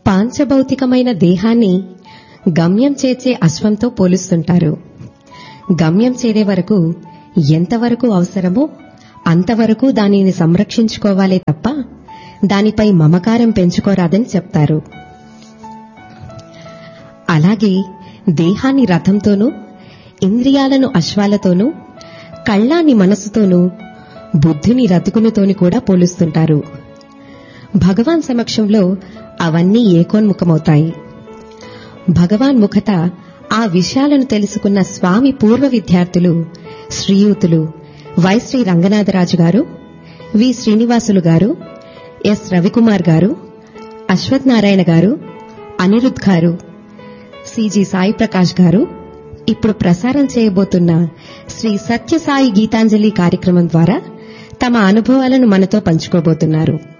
పాంచభౌతికమైన దేహాన్ని గమ్యం చేర్చే అశ్వంతో పోలుస్తుంటారు గమ్యం చేరే వరకు ఎంతవరకు అవసరమో అంతవరకు దానిని సంరక్షించుకోవాలే తప్ప దానిపై మమకారం పెంచుకోరాదని చెప్తారు అలాగే దేహాన్ని రథంతోనూ ఇంద్రియాలను అశ్వాలతోనూ కళ్ళాన్ని మనసుతోనూ బుద్ధిని రతుకునితోని కూడా పోలుస్తుంటారు భగవాన్ సమక్షంలో అవన్నీ ఏకోన్ముఖమవుతాయి భగవాన్ ముఖత ఆ విషయాలను తెలుసుకున్న స్వామి పూర్వ విద్యార్థులు శ్రీయూతులు వైశ్రీ రంగనాథరాజు గారు వి శ్రీనివాసులు గారు ఎస్ రవికుమార్ గారు అశ్వత్ నారాయణ గారు అనిరుద్ గారు సిజి సాయి ప్రకాష్ గారు ఇప్పుడు ప్రసారం చేయబోతున్న శ్రీ సత్యసాయి గీతాంజలి కార్యక్రమం ద్వారా తమ అనుభవాలను మనతో పంచుకోబోతున్నారు